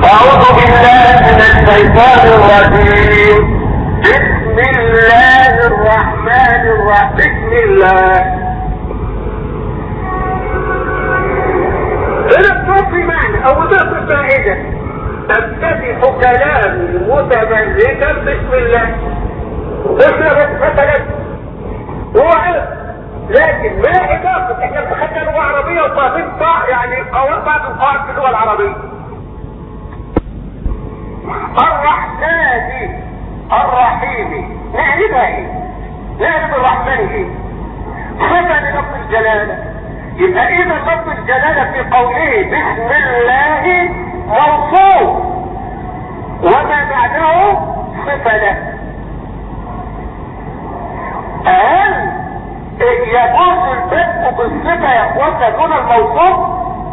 أعوذ بالله من الشيطان الرجيم بسم الله الرحمن الرحيم بسم الله هنا الصوت في معنى او ضعف فائدة افتتح كلامي متمردا بسم الله احنا بس مثلا هو عرف لكن ما اضافة احنا خدنا لغة عربية وفاهمين بعض يعني قواعد بعض القواعد في اللغة العربية الرحمن الرحيم نعرفها ايه نعرف الرحمن ايه صفة للفظ الجلالة يبقى اذا لفظ الجلالة في قوله بسم الله موصوف وما بعده صفة له هل يجوز البدء بالصفة يا اخوانا دون الموصوف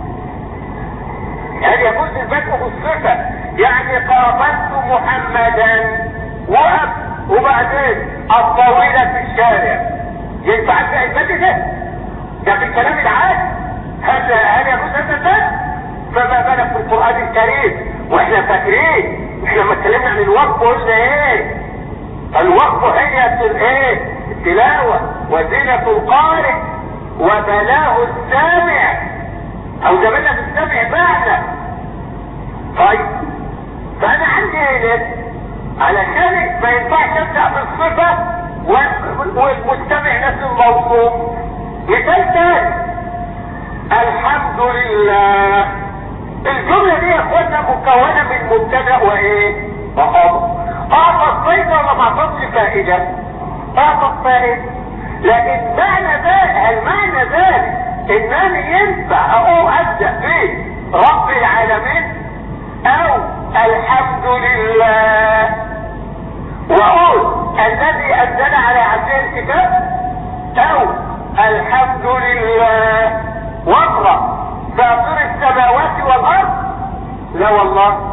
هل يجوز البدء بالصفة يعني قابلت محمدا وقف وبعدين الطويلة في الشارع ينفع البدء ده ده في الكلام العادي هل هل يجوز هذا البدء فما بالك في القرآن الكريم واحنا فاكرين احنا لما اتكلمنا عن الوقف قلنا ايه الوقف هي الايه التلاوة وزينة القارئ وبلاه السامع او زماننا في السامع بعد طيب فانا عندي هنا علشان ما ينفعش ابدا بالصفة والمستمع نفس الموصوف مثال تاني الحمد لله الجملة دي يا اخوانا مكونة من مبتدأ وايه وخبر اعطت فايدة ولا ما اعطتش فائدة اعطت فائدة لكن معنى ذلك هل معنى ذلك انني ينفع اقوم ابدأ به رب العالمين او الحمد لله واقول الذي انزل على عبده الكتاب او الحمد لله واقرا فاطر السماوات والارض لا والله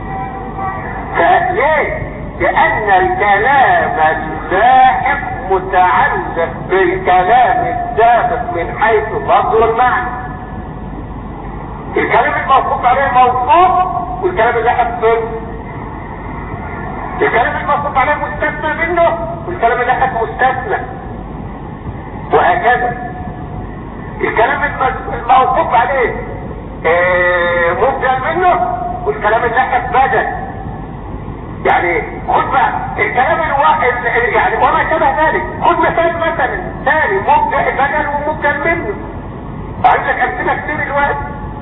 فليه لان الكلام اللاحق متعلق بالكلام السابق من حيث اللفظ والمعنى الكلام الموقوف عليه موصوف والكلام اللاحق منه الكلام الموقوف عليه مستثنى منه والكلام اللاحق مستثنى وهكذا الكلام الموقوف عليه اه مبدل منه والكلام اللاحق بدل يعني خد بقى الكلام الواحد يعني وما شابه ذلك خد مثال مثلا ثاني مبدع بدل ومبدل منه اقول لك امثله كتير الوقت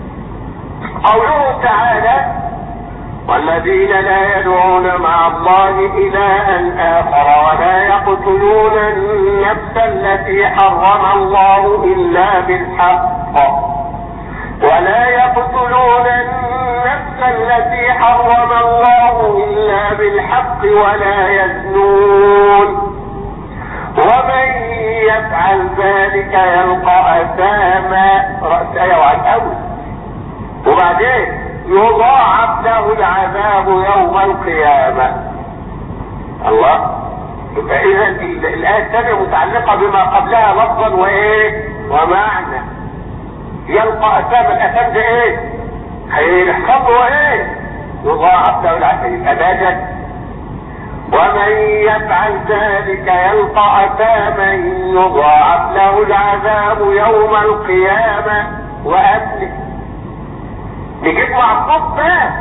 قوله تعالى والذين لا يدعون مع الله إلها آخر ولا يقتلون النفس التي حرم الله إلا بالحق ولا يقتلون النفس التي حرم الله إلا بالحق ولا يزنون ومن يفعل ذلك يلقى أثاما رأس آية وعن أول وبعدين يضاعف له العذاب يوم القيامة الله يبقى اذا الآية الثانية متعلقة بما قبلها لفظا وايه ومعنى يلقى أثام الأثام ده ايه هيحصل له ايه يضاعف له العذاب يبقى ده ومن يفعل ذلك يلقى أثاما يضاعف له العذاب يوم القيامة وأهله نجيب معطوف بقى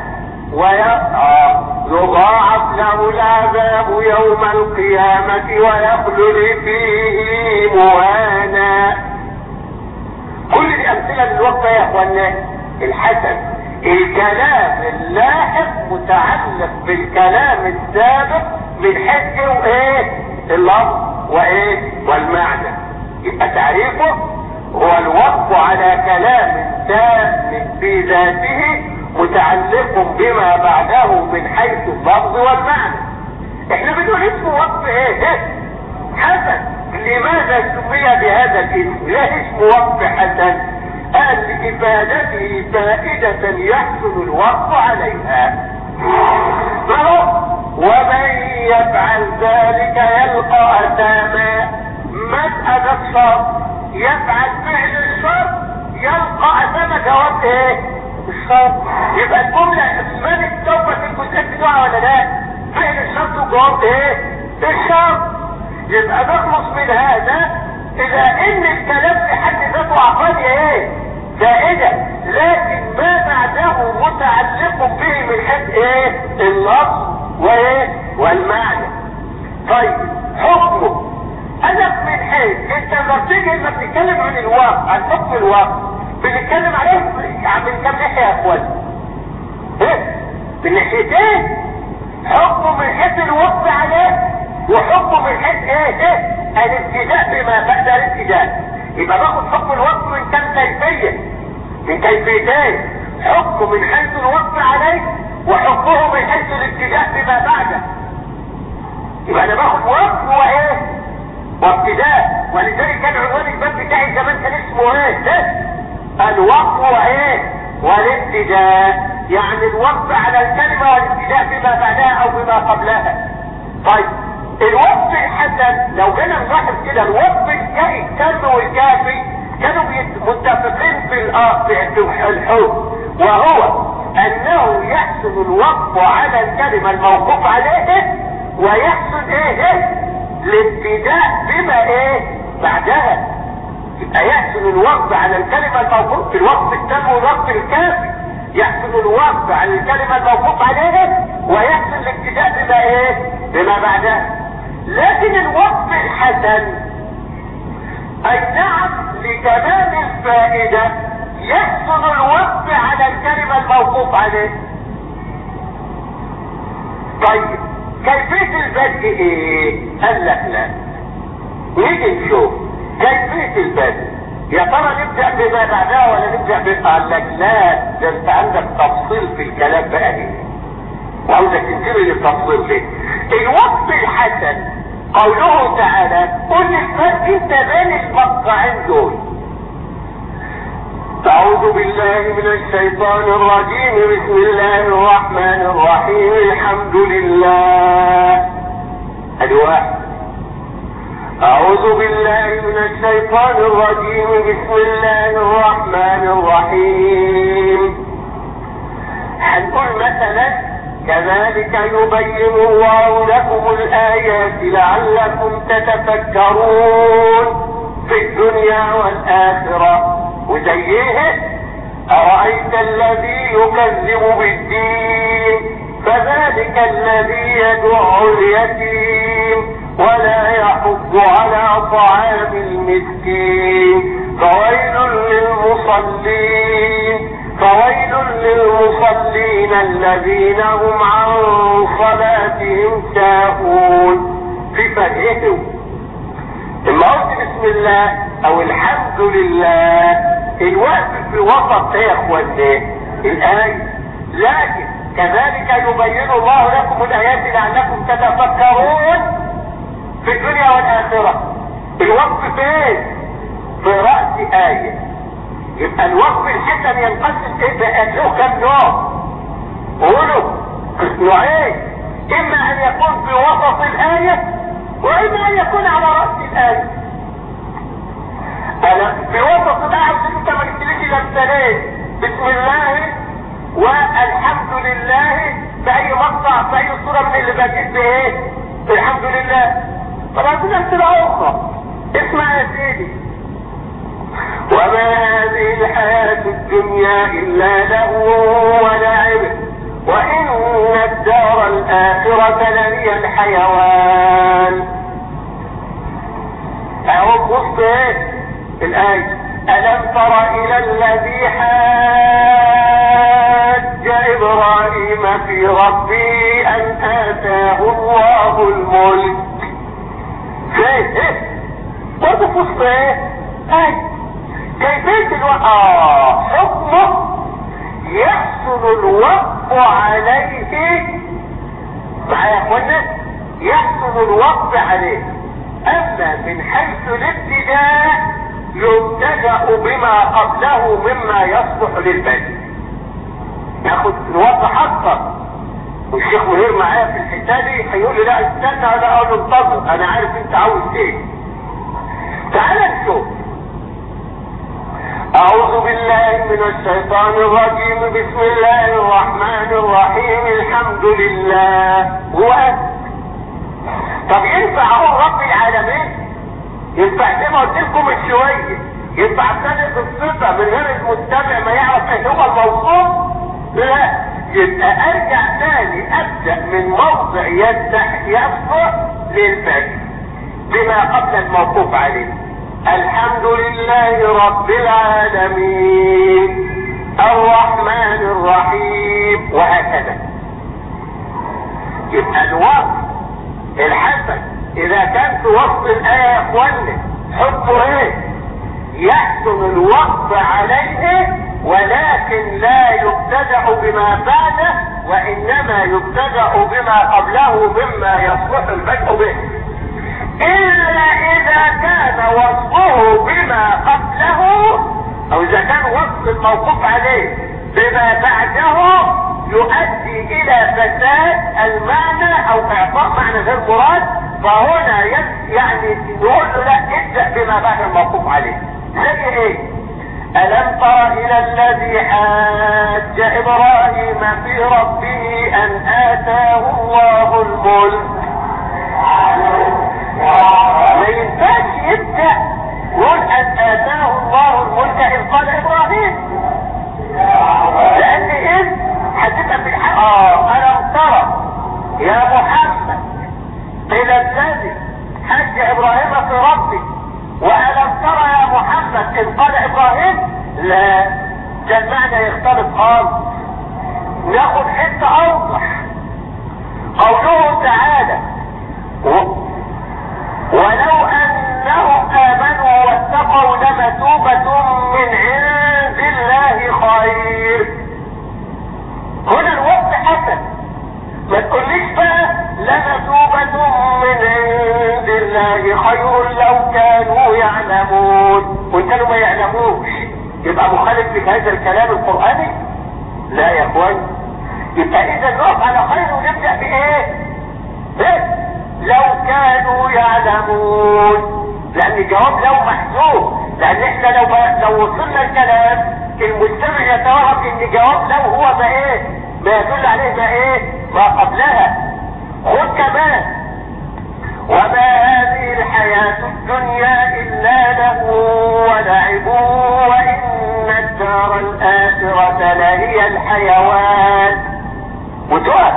ويضاعف له العذاب يوم القيامة ويخلد فيه مهانا كل الأمثلة للوقت يا اخوانا الحسن الكلام اللاحق متعلق بالكلام السابق من حيث وايه اللفظ وايه والمعنى يبقى تعريفه هو الوقف على كلام تام في ذاته متعلق بما بعده من حيث اللفظ والمعنى احنا بنقول اسمه وقف ايه حسن لماذا سمي بهذا الاسم لا اسم وقف حسن قال لإفادته فائدة يحسن الوقف عليها ومن يفعل ذلك يلقى أثاما مسألة شرط يفعل فعل الشر يلقى أثام جواب ايه الشرط يبقى الجملة من التوبة في الجزئيات بتوعها ولا لا؟ فعل الشرط وجواب ايه؟ الشرط يبقى نخلص من هذا اذا ان الكلام في حد ذاته عقلي ايه؟ فائدة لكن ما بعده متعلق به من حيث ايه؟ اللفظ وايه؟ والمعنى. طيب حكمه انا من حيث انت لما بتيجي لما بتتكلم عن الواقع عن حكم الواقع بنتكلم عليه من كام ناحيه يا اخوان؟ ايه؟ من ناحيتين حكمه من حيث الوقف عليه وحكمه من حيث ايه؟ ايه؟ الابتداء بما بعد الابتداء يبقى باخد حكم الوقف من كام كيفيه من كيفيتين حكمه من حيث الوقف عليه وحكمه من حيث الابتداء بما بعده يبقى انا باخد وقف وايه وابتداء ولذلك كان عنوان الباب بتاعي زمان كان اسمه ايه ده الوقف وايه والابتداء يعني الوقف على الكلمة والابتداء بما بعدها او بما قبلها طيب الوقف الحسن لو جينا نلاحظ كده الوقف التام والكافي كانوا متفقين في في الحكم وهو انه يحسن الوقف على الكلمة الموقوف عليه ويحسن ايه الابتداء بما ايه بعدها يبقى يحسن الوقف على الكلمة الموقوف في الوقف التام والوقف الكافي يحسن الوقف على الكلمة الموقوف عليها ويحسن الابتداء بما ايه بما بعدها لكن الوقف الحسن اي نعم لتمام الفائدة يحسن الوقف على الكلمة الموقوف عليه طيب كيفية البدء ايه قال لك لا نيجي نشوف كيفية البدء يا ترى نبدأ بما بعدها ولا نبدأ بما قال لك لا ده انت عندك تفصيل في الكلام بقى ايه وعاوزك تنتبه للتفصيل ليه الوقت الحسن قوله تعالى قل الفرق انت بين المقطعين دول أعوذ بالله من الشيطان الرجيم بسم الله الرحمن الرحيم الحمد لله الواحد أعوذ بالله من الشيطان الرجيم بسم الله الرحمن الرحيم هنقول مثلا كذلك يبين الله لكم الآيات لعلكم تتفكرون في الدنيا والآخرة وزيه أرأيت الذي يكذب بالدين فذلك الذي يدع اليتيم ولا يحض على طعام المسكين فويل للمصلين فويل للمصلين الذين هم عن صلاتهم ساهون في فرقهم لما قلت بسم الله او الحمد لله الوقت في وسط ايه يا اخوان الايه لكن كذلك يبين الله لكم الايات لعلكم تتفكرون في الدنيا والاخره الوقف فين في راس ايه يبقى الوقف الحسن ينقسم ايه بقى له كم نوع قولوا نوعين اما ان يكون في وسط الايه واما ان يكون على راس الايه انا في وسط الايه انت ما قلتليش الا مثالين بسم الله والحمد لله في اي مقطع في اي صوره من اللي بجيب بايه الحمد لله طب عايزين امثله اخرى اسمع يا سيدي وما هذه الحياة الدنيا إلا لهو ولعب وإن الدار الآخرة لهي الحيوان أهو بص إيه الآية ألم تر إلى الذي حاج إبراهيم في ربه أن آتاه الله الملك فيه إيه برضه في وسط إيه آية كيفية الوقف آه حكمه يحصل الوقف عليه معايا يا اخوانا يحصل الوقف عليه اما من حيث الابتداء يبتدأ بما قبله مما يصلح للبدء ناخد نوضح اكتر والشيخ منير معايا في الحته دي هيقول لي لا استنى انا اقول له انتظر انا عارف انت عاوز ايه تعال نشوف أعوذ بالله من الشيطان الرجيم الرجيم بسم الله الرحمن الرحيم الحمد لله هو طب ينفع اقول رب العالمين ينفع زي ما قلت لكم من شويه ينفع ابتدئ بالصفه من غير المستمع ما يعرف ايه هو الموصوف لا يبقى ارجع تاني ابدا من موضع يفتح يصلح للفعل بما قبل الموقوف عليه الحمد لله رب العالمين الرحمن الرحيم وهكذا يبقى الوصف الحسن اذا كان في وصف الايه يا اخوانا حطوا ايه يحسن الوقف عليه ولكن لا يبتدع بما بعده وانما يبتدع بما قبله مما يصلح البدء به الا اذا كان وصفه بما قبله او اذا كان وصف الموقوف عليه بما بعده يؤدي الى فساد المعنى او اعطاء معنى غير مراد فهنا يعني نقول له لا ابدا بما بعد الموقوف عليه زي ايه الم تر الى الذي حاج ابراهيم في ربه ان اتاه الله الملك ما ينفعش يبدا يقول ان اتاه الله الملك اذ قال ابراهيم لان اذ هتبقى في الحق اه الم ترى يا محمد الى الذي حج ابراهيم في ربه والم ترى يا محمد اذ قال ابراهيم لا ده المعنى يختلف خالص ناخد حته اوضح قوله تعالى ولو انهم امنوا واتقوا لمثوبة من عند الله خير هنا الوقت حسن ما تقوليش بقى لمثوبة من عند الله خير لو كانوا يعلمون وان كانوا ما يعلموش يبقى مخالف لك هذا الكلام القرآني لا يا اخوان يبقى اذا نقف على خير ونبدأ بايه بس لو كانوا يعلمون لان الجواب لو محسوب لان احنا لو لو وصلنا الكلام المستمع يتوهم ان الجواب لو هو ما ايه ما يدل عليه ما ايه ما قبلها خد كمان وما هذه الحياة الدنيا الا له ولعب وان الدار الاخرة لهي الحيوان وتقف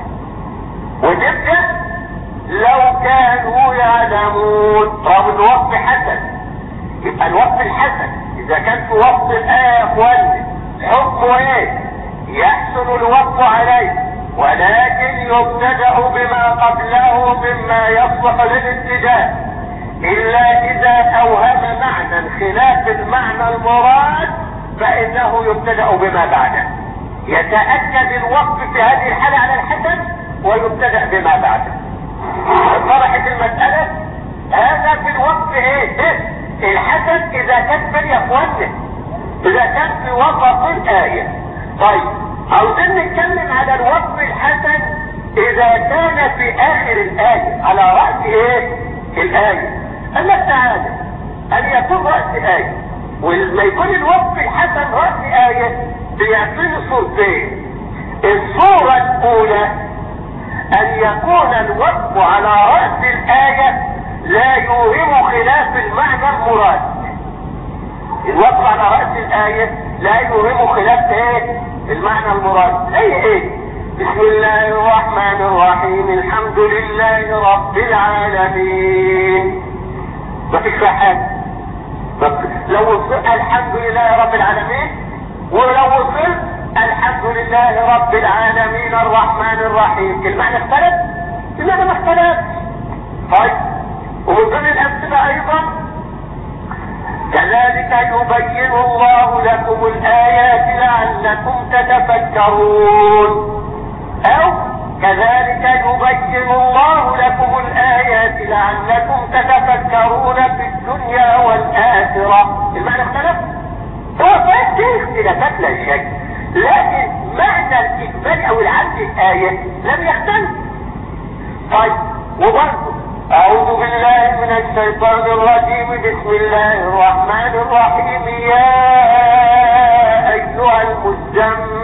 وتبدأ لو كانوا يعلمون طب الوقت حسن يبقى الوقت الحسن اذا كان في وقت الايه يا اخواني حكمه ايه يحسن الوقت عليه ولكن يبتدأ بما قبله مما يصلح للاتجاه الا اذا اوهم معنى خلاف المعنى المراد فانه يبتدأ بما بعده يتأكد الوقت في هذه الحالة على الحسن ويبتدأ بما بعده طرحت المسألة هذا في الوقت ايه إيه؟ الحسن اذا كان في اخواننا اذا كان في وسط الاية طيب عاوزين نتكلم على الوقت الحسن اذا كان في اخر الاية على رأس ايه الاية قال لك تعالى ان يكون رأس اية ولما يكون الوقت الحسن رأس اية بيعطيني صورتين الصورة الاولى ان يكون الوقف على رأس الآية لا يوهم خلاف المعنى المراد الوقف على رأس الآية لا يوهم خلاف ايه المعنى المراد زي ايه بسم الله الرحمن الرحيم الحمد لله رب العالمين ما فيش فيها حاجة لو وصلت الحمد لله رب العالمين ولو وصلت الحمد لله رب العالمين الرحمن الرحيم المعنى اختلف المعنى ما اختلفش طيب ومن ضمن الامثله ايضا كذلك يبين الله لكم الايات لعلكم تتفكرون او كذلك يبين الله لكم الايات لعلكم تتفكرون في الدنيا والاخره المعنى اختلف هو فيه اختلافات لا شك لكن معنى الاجمال او العبد الايه لم يختلف طيب وبرضه اعوذ بالله من الشيطان الرجيم بسم الله الرحمن الرحيم يا ايها المزمل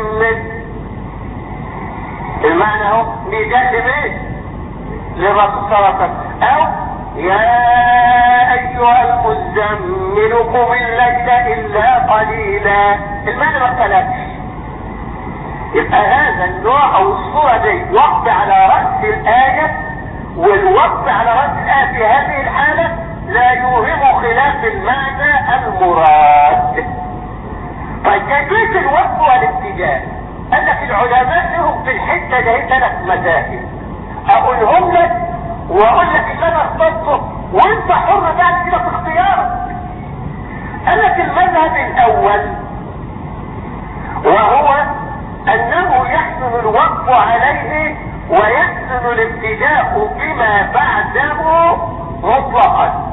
المعنى اهو نداء لمين للرسول صلى الله عليه وسلم او يا ايها المزمل قم الليل الا قليلا المعنى ما اختلفش يبقى هذا النوع او الصورة دي وقف على رأس الآية والوقف على رأس الآية في هذه الحالة لا يوهم خلاف المعنى المراد طيب كيفية الوقف والاتجاه قال لك العلماء لهم في الحتة دي ثلاث مذاهب اقولهم لك واقول لك اللي انا اخترته وانت حر بعد كده في اختيارك قال لك المذهب الاول وهو انه يحسن الوقف عليه ويحسن الابتداء بما بعده مطلقا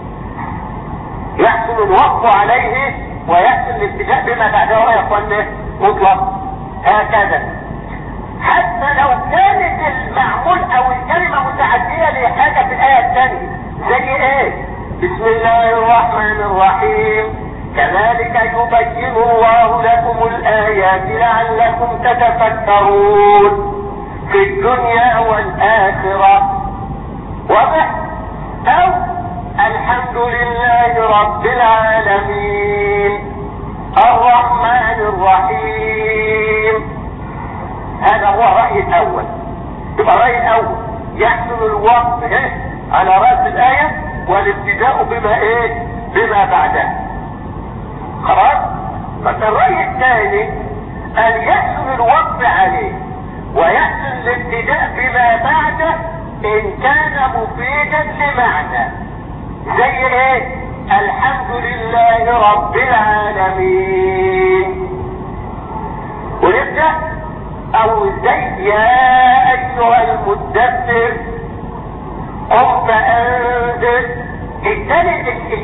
يحسن الوقف عليه ويحسن الابتداء بما بعده يا اخوانا مطلق هكذا حتى لو كانت المعمول او الكلمة متعدية لحاجة في الآية الثانية زي ايه بسم الله الرحمن الرحيم كذلك يبين الله لكم الآيات لعلكم تتفكرون في الدنيا والآخرة واضح او الحمد لله رب العالمين الرحمن الرحيم هذا هو الرأي الأول يبقى الرأي الأول يحسن الوقت إيه؟ على رأس الآية والابتداء بما إيه؟ بما بعدها خلاص؟ فالرأي الثاني أن يحسن الوقت عليه ويحسن الابتداء بما بعده إن كان مفيدا لمعنى زي إيه؟ الحمد لله رب العالمين ونبدأ او زي يا ايها المدثر قم فانذر الثاني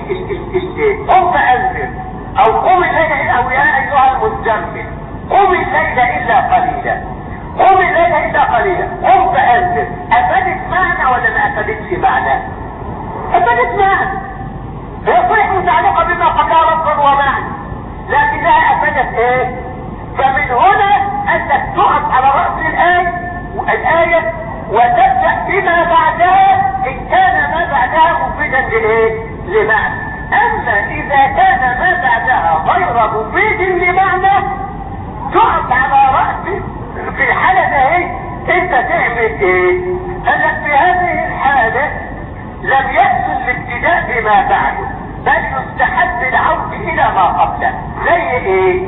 قم فانذر او قم الليل او يا ايها المزمل قم الليل الا قليلا قم الليل الا قليلا قم فانذر افادت معنى ولا ما افادتش معنى افادت معنى هي صحيح متعلقه بما قضى لفظا ومعنى لكنها افادت ايه فمن هنا انك تقف على رأس الآية الآية وتبدأ بما بعدها ان كان ما بعدها مفيدا لايه لمعنى اما اذا كان ما بعدها غير مفيد لمعنى تقف على رأس في الحالة ده انت تعمل ايه قال لك في هذه الحالة لم يحصل الابتداء بما بعده بل يستحب العود الى ما قبله زي ايه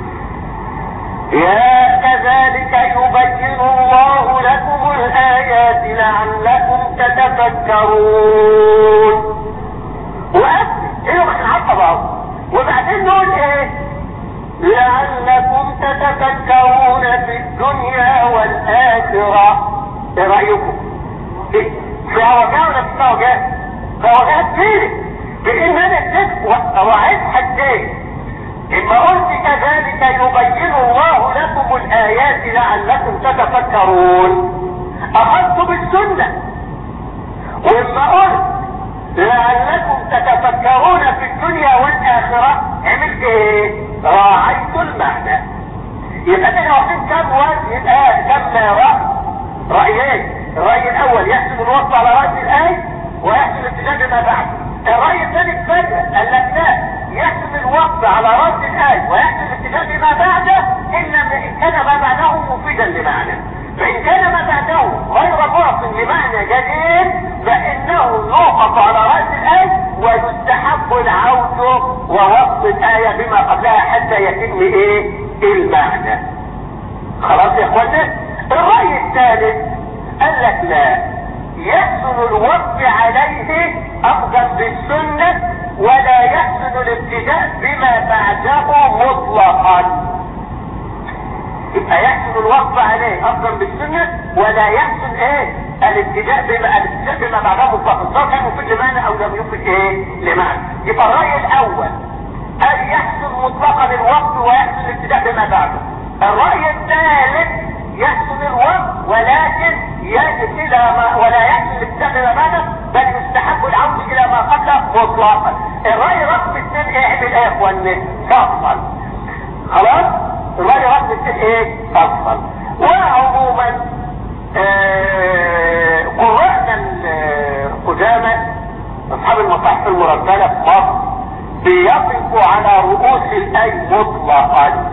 يا كذلك يبين الله لكم الآيات لعلكم تتفكرون وقبل ايه ما نعطب اهو وبعدين نقول ايه لعلكم تتفكرون في الدنيا والآخرة ايه رأيكم في وجهة ولا في وجهة في وجهة كتير بان انا اديت وعيد حدين اما قلت كذلك يبين الله لكم الايات لعلكم تتفكرون اخذت بالسنة واما قلت لعلكم تتفكرون في الدنيا والاخرة عملت ايه راعيت المعنى يبقى انا واخدين كم وجه يبقى كم رأي رأيين الرأي الاول يحسن الوصف على رأس الايه ويحسن الابتداء بما بعد الرأي الثاني الثاني قال لك لا يحسن الوقف على رأس الآية ويحسن الابتداء بما بعده إلا إن كان ما بعده مفيدا لمعنى فإن كان ما بعده غير معط لمعنى جديد فإنه يوقف على رأس الآية ويستحب العود ووصف الآية بما قبلها حتى يتم إيه المعنى خلاص يا اخوانا الرأي الثالث قال لك لا يحسن الوقف عليه افضل بالسنة ولا يحسن الابتداء بما بعده مطلقا يبقى يحسن الوقف عليه افضل بالسنة ولا يحسن ايه الابتداء بما الابتداء بما بعده مطلقا سواء كان مفيد لمعنى او لم يفيد ايه لمعنى يبقى الرأي الاول هل يحسن مطلقا الوقف ويحسن الابتداء بما بعده الرأي الثالث يحسن الوقت ولكن يأتي الى ما ولا يحسن الابتداء بما بعده بل يستحب العود الى ما قبله مطلقا الرأي رقم اثنين اعمل ايه يا اخوانا فصل خلاص الرأي رقم اثنين ايه فصل وعموما المرتبة في مصر بيقفوا على رؤوس الاي مطلقا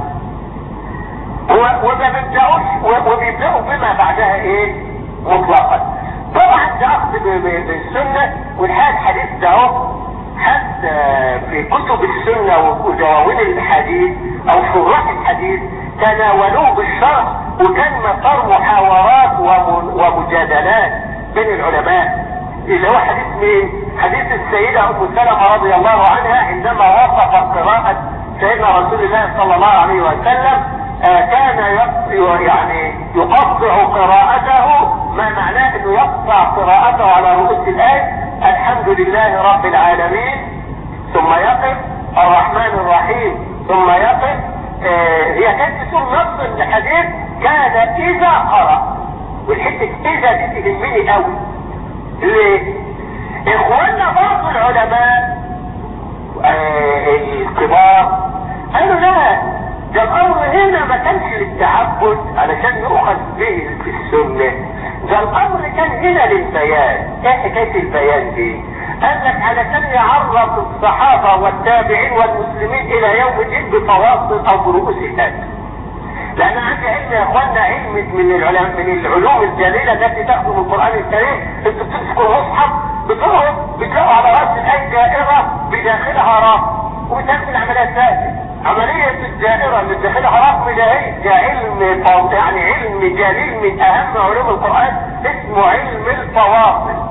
وما بيبدأوش وبيبدأوا بما بعدها ايه مطلقا طبعا ده اخذ بالسنة والحال الحديث ده اهو حتى في كتب السنة ودواوين الحديث او شراح الحديث تناولوه بالشرح وكان مسار محاورات ومجادلات بين العلماء اللي هو حديث مين حديث السيدة ام سلمة رضي الله عنها عندما وصف قراءة سيدنا رسول الله صلى الله عليه وسلم آه كان يعني يقطع قراءته ما معناه انه يقطع قراءته على رؤوس الايه الحمد لله رب العالمين ثم يقف الرحمن الرحيم ثم يقف آه هي كانت تقول نص الحديث كان اذا قرأ والحته اذا دي تهمني قوي ليه؟ اخواننا بعض العلماء آه الكبار قالوا لا ده الامر هنا ما كانش للتعبد علشان يؤخذ به في السنه ده الامر كان هنا للبيان ايه حكايه البيان دي قال لك علشان يعرف الصحابه والتابعين والمسلمين الى يوم الدين بفواصل او برؤوس الناس لان عندي علم يا اخوانا علم من العلم من العلوم الجليله التي تاخذ من القران الكريم انتوا بتمسكوا المصحف بتقعد بتلاقوا على راس الايه دائره بداخلها راس وبتعمل عمليات ثانيه عملية الدائرة اللي داخلها رقم ده ده علم يعني علم جليل من اهم علوم القرآن اسمه علم الفواصل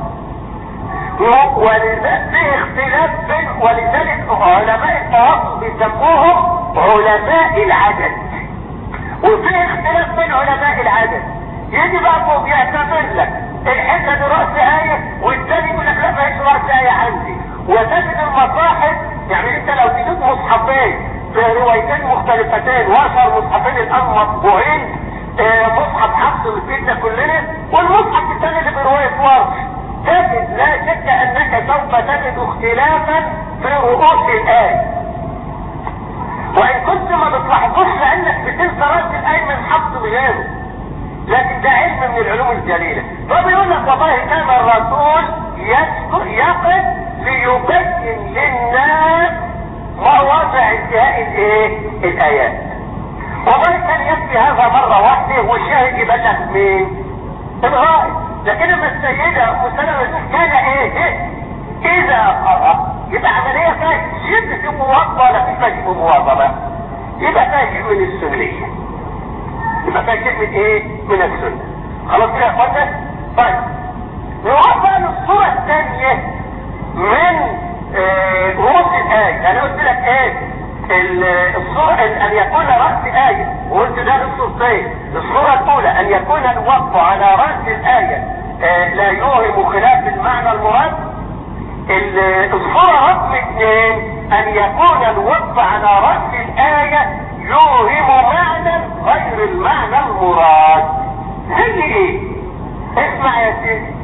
ولذلك فيه اختلاف بين ولذلك علماء الفواصل بيسموهم علماء العدد وفيه اختلاف بين علماء العدد يجي بقى بيعتبر لك الحته دي راس ايه والتاني يقول لك لا ما هيش راس ايه عندي وتجد المصاحف يعني انت لو تجيب مصحفين في روايتين مختلفتين واشهر مصحفين الان مطبوعين اه مصحف حفص الفيدنا كلنا والمصحف الثاني اللي برواية ورش تجد لا شك انك سوف تجد اختلافا في رؤوس الايه وان كنت ما بتلاحظوش لانك بتنسى راس الايه من حفص غيره لكن ده علم من العلوم الجليله فبيقول لك والله كان الرسول يقف ليبين للناس مواضع انتهاء الايه الايات والله كان يكفي هذا مرة واحدة والشاهد يبلغ مين الغائب لكن اما السيدة ام سلمة كان ايه اذا قرأ يبقى عملية فيها شدة المواظبة لا في شيء مواظبة يبقى فيها شيء من السنية يبقى فيها شيء من ايه من السنة خلاص كده يا اخوانا طيب نروح بقى للصورة الثانية من رؤوس الآية أنا قلت لك إيه الصورة أن يكون رأس آية وقلت ده الصورتين الصورة الأولى أن يكون الوقف على رأس الآية لا يوهم خلاف المعنى المراد الصورة رقم اثنين أن يكون الوقف على رأس الآية يوهم معنى غير المعنى المراد زي ايه؟ اسمع يا سيدي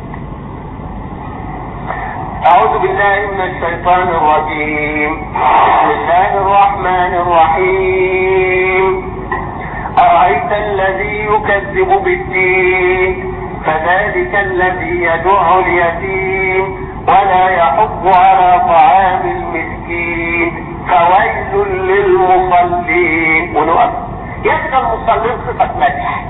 أعوذ بالله من الشيطان الرجيم بسم الله الرحمن الرحيم أرأيت الذي يكذب بالدين فذلك الذي يدع اليتيم ولا يحض على طعام المسكين فويل للمصلين ونقف يبقى المصلين صفة مدح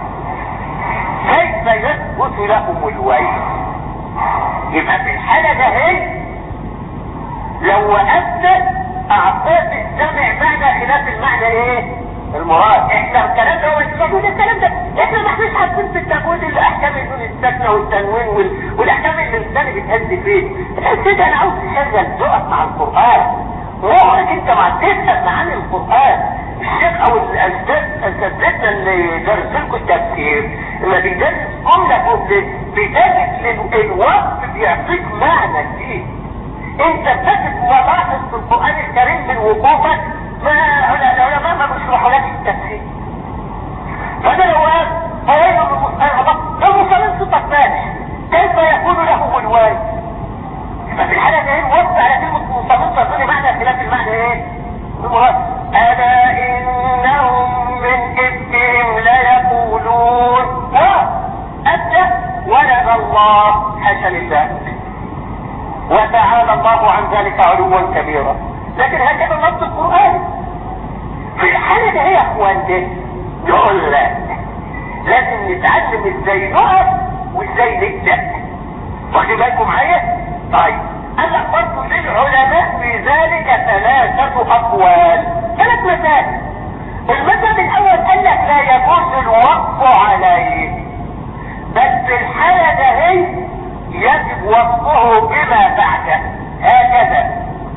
كيف يثبت لهم الويل يبقى في الحالة ده هي لو وقفت اعطيت السمع معنى خلاف المعنى ايه المراد احنا الكلام ده هو التجويد الكلام ده احنا ما احناش عارفين في التجويد الاحكام النون الساكنه والتنوين وال... والاحكام اللي الانسان بتهز فيه كده انا عاوز تشغل ذوقك مع القران روحك انت مع تفهم معاني القران الشيخ او الاساتذه اللي درس لكم التفسير لما بيدرس جمله جمله بتجد الوقت بيعطيك معنى جديد انت بتجد ملاحظ في القران الكريم من وقوفك ما العلماء ما بيشرحوا لك التفسير فده لو قال فويل للمصطلح لو مسلم صوتك ماشي كيف يكون له الوالد يبقى في الحاله دي وقت على كلمه مصطلح تقول معنى خلاف المعنى ايه المراد الا انهم من افكهم ليقولون وابدا ولد الله حاشا لله وتعالى تعالى الله عن ذلك علوا كبيرا لكن هكذا نص القرآن في الحالة دي يا اخوان ده نقول لا لازم نتعلم ازاي نقف وازاي نبدأ واخد بالكم معايا؟ طيب قال لك برضه للعلماء في ذلك ثلاثة أقوال ثلاث مسائل المثل الأول قال لك لا يجوز الوقف عليه بس الحالة ده هي يجب وقفه بما بعده هكذا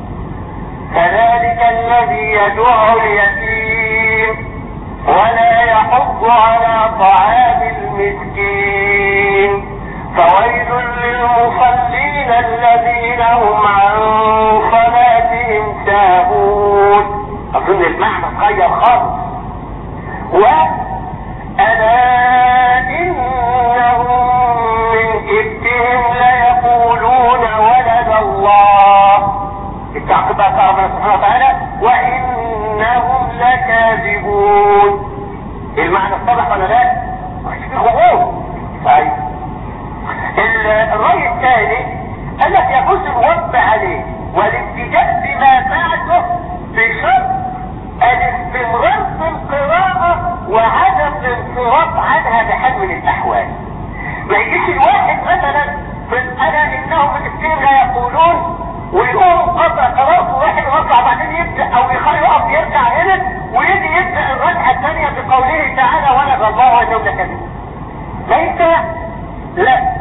فذلك الذي يدعو اليتيم ولا يحض على طعام المسكين فويل للمصلين الذين هم عن صلاتهم ساهون اظن المعنى اتغير خالص وألا إنهم من إفكهم ليقولون ولد الله التعقيب بقى سبحانه وتعالى وإنهم لكاذبون المعنى اتضح ولا لا؟ مش في غموض طيب الرأي الثاني قال لك يجوز الوقف عليه والابتداء بما بعده بشرط الاستمرار في القراءة وعدم الانصراف عنها بحال من الاحوال ما يجيش الواحد مثلا في انا انهم الاثنين لا يقولون ويقوم قطع قراءته واحد يرجع بعدين يبدا او يقف يرجع هنا ويجي يبدا الركعه الثانيه بقوله تعالى ولد الله وانهم لكذب ليس لا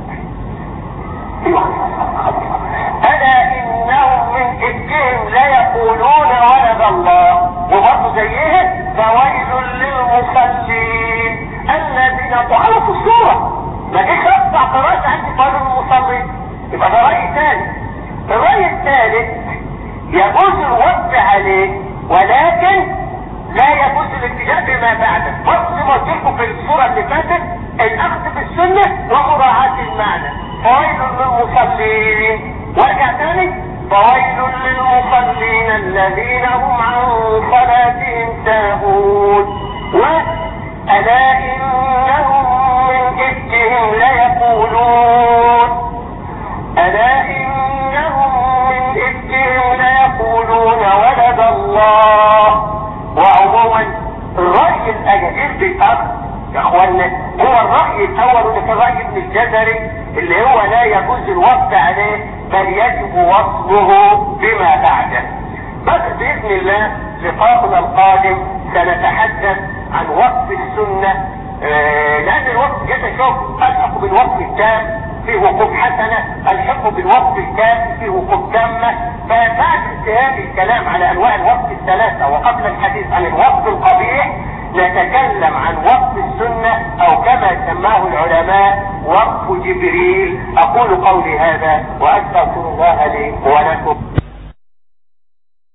ألا إنهم من إفكهم ليقولون ولد الله وبرضه زيه فويل للمصلين الذين تعرف الصورة ما جيش أقطع قراءة عندي فويل للمصلين يبقى ده رأي ثاني الرأي الثالث يجوز الوقف عليه ولكن لا يجوز الابتداء بما بعده برضه زي ما قلت لكم في الصورة اللي فاتت الأخذ بالسنة ومراعاة المعنى فويل للمصلين وارجع تاني فويل للمصلين الذين هم عن صلاتهم ساهون وألا إنهم من إفكهم ليقولون ألا إنهم من إفكهم ليقولون ولد الله وعموما الرأي الأجدير بالأخذ يا اخوانا هو الرأي الاول اللي في الرأي ابن الجزري اللي هو لا يجوز الوقف عليه بل يجب وصله بما بعده بس باذن الله لقاؤنا القادم سنتحدث عن وقف السنة آه لان الوقف جدا شوف الحق بالوقف التام فيه وقوف حسنة الحق بالوقف التام فيه وقوف تامة فبعد انتهاء الكلام على انواع الوقف الثلاثة وقبل الحديث عن الوقف القبيح نتكلم عن وقف السنة او كما سماه العلماء وقف جبريل اقول قولي هذا واستغفر الله لي ولكم